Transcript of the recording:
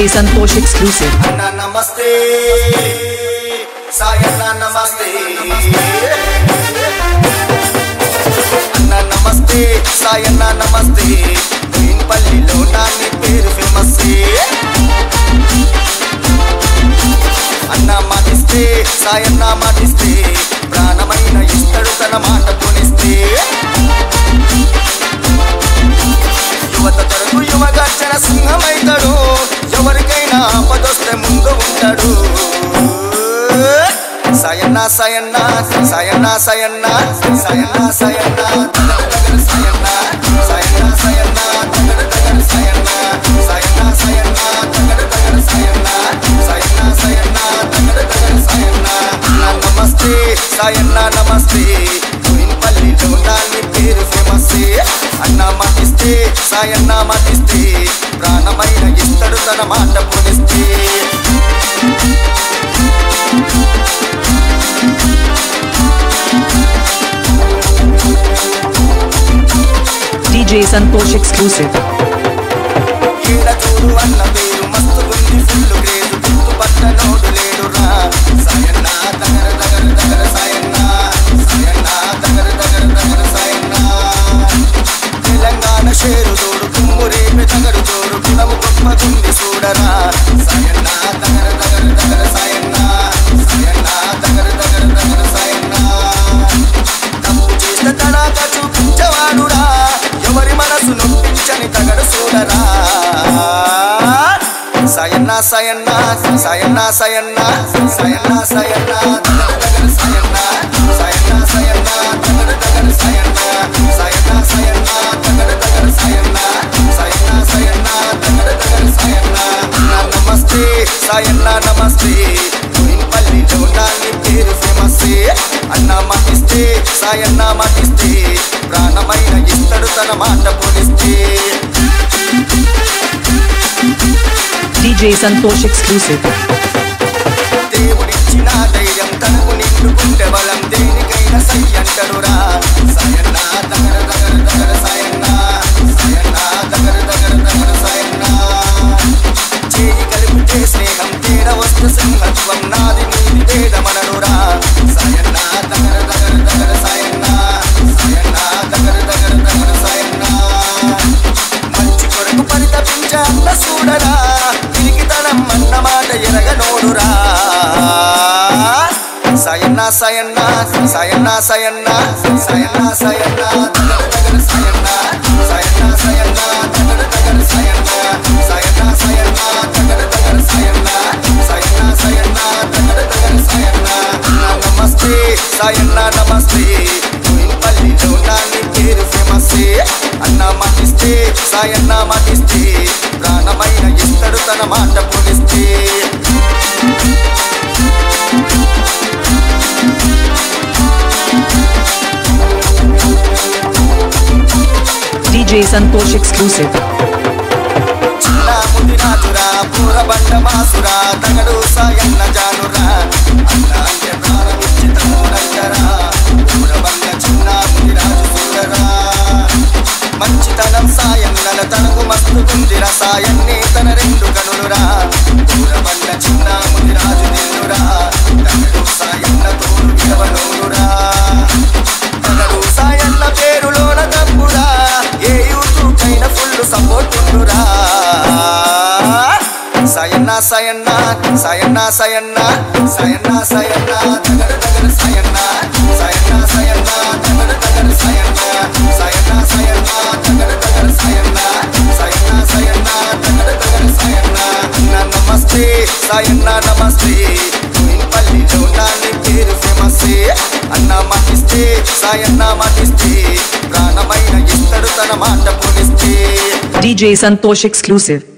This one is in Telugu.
Santosh exclusive. అన్న నమస్తే సాయన్న నమస్తే అన్న నమస్తే సాయన్న నమస్తే పల్లిలో నాని పేరు ఫేమస్ అన్న మాటిస్తే సాయన్న మాటిస్తే ప్రాణమైన ఇస్తడు తన మాట కొనిస్తే యువత తరకు యువగర్జన సింహమైతాడు ఎవరికైనా ఆపదొస్తే ముందు ఉంటాడు సయన్న సయన్న సయన్న సయన్న సయన్న సయన్న తగడ తగడ సయన్న సయన్న సయన్న తగడ తగడ సయన్న సయన్న సయన్న తగడ తగడ సయన్న సయన్న సయన్న తగడ తగడ సయన్న నా నమస్తే సయన్న నమస్తే పల్లిలో నాని పేరు ఫేమస్ అన్న మతిస్తే సాయన్న మతిస్తే ప్రాణమైన ఇస్తడు తన మాట పునిస్తే DJ Santosh exclusive. ఈడ చూడు అన్న పేరు మస్తు గుంది ఫుల్ గ్రేడు గుర్తు పట్టనోడు లేడురా సాయన్న దగ్గర దగ్గర దగ్గర సాయన్న సాయన్న దగ్గర దగ్గర దగ్గర సాయన్న తెలంగాణ షేరు తోడు కుమ్మురేపి తగడు చోరు గుణము గొప్ప గుండి చూడరా సాయన్న దగ్గర దగ్గర దగ్గర సాయన్న సాయన్న దగ్గర దగ్గర దగ్గర సాయన్న తప్పు చేసిన తడాక చూపించవాడురా ఎవరి మనసు నొప్పించని తగడు చూడరా సయన్న సయన్న సయన్న సయన్న సయన్న సయన్న తగడ తగడ సయన్న సయన్న సయన్న తగడ తగడ సయన్న సయన్న సయన్న తగడ తగడ సయన్న సయన్న సయన్న తగడ తగడ సయన్న నా నమస్తే సయన్న నమస్తే పల్లిలో నాని పేరు ఫేమస్ అన్న మతిస్తే సాయన్న మతిస్తే ప్రాణమైన ఇస్తడు తన మాట పోలిస్తే DJ Santosh exclusive. దేవుడిచ్చిన ధైర్యం తనకు నిండుకుంటే బలం దేనికైనా సై అంటడురా సాయన్న దగ్గర దగ్గర దగ్గర సాయన్న సాయన్న దగ్గర దగ్గర దగ్గర సాయన్న చేయి కలిపితే స్నేహం తేడ వస్తు సింహత్వం నాది నీది తేడమనరురా సాయన్న దగ్గర దగ్గర దగ్గర సాయన్న సాయన్న దగ్గర దగ్గర దగ్గర సాయన్న మంచి కొరకు పరితపించే అన్న చూడరా తిరిగితనం అన్న మాట ఎరగనోడురా సయన్న సయన్న సయన్న సయన్న సయన్న సయన్న తగడ తగడ సయన్న సయన్న సయన్న తగడ తగడ సయన్న సయన్న సయన్న తగడ తగడ సయన్న సయన్న సయన్న తగడ తగడ సయన్న నా నమస్తే సయన్న నమస్తే పల్లిలో నాని పేరు ఫేమస్ అన్న మతిస్తే సాయన్న మతిస్తే ప్రాణమైన ఇస్తడు తన మాట పోలిస్తే DJ Santosh exclusive. చిన్న ముది రాజురా పూర బండ మాసురా తగడు సాయన్న జానురా అన్న అంటే ప్రారంభించి తమ్ముడంటరా పూర బండ చిన్న ముది రాజు చూడరా మంచితనం సాయన్నల తనకు మస్తు కుందిరా సాయన్ని తన రెండు కనులురా పూర బండ చిన్న ముది రాజు నిన్నురా తగడు సాయన్న తోడు విడవనూరురా తగడు సాయన్న పేరులోన తప్పురా ఏ యూట్యూబ్కైన ఫుల్ సపోర్ట్ ఉండురా సయన్న సయన్న సయన్న సయన్న సయన్న సయన్న తగడ తగడ సయన్న సయన్న సయన్న తగడ తగడ సయన్న సయన్న సయన్న తగడ తగడ సయన్న సయన్న సయన్న తగడ తగడ సయన్న నా నమస్తే సయన్న నమస్తే పల్లిలో నాని పేరు ఫేమస్ అన్న మతిస్తే సాయన్న మతిస్తే ప్రాణమైన ఇస్తడు తన మాట పోలిస్తే DJ Santosh exclusive.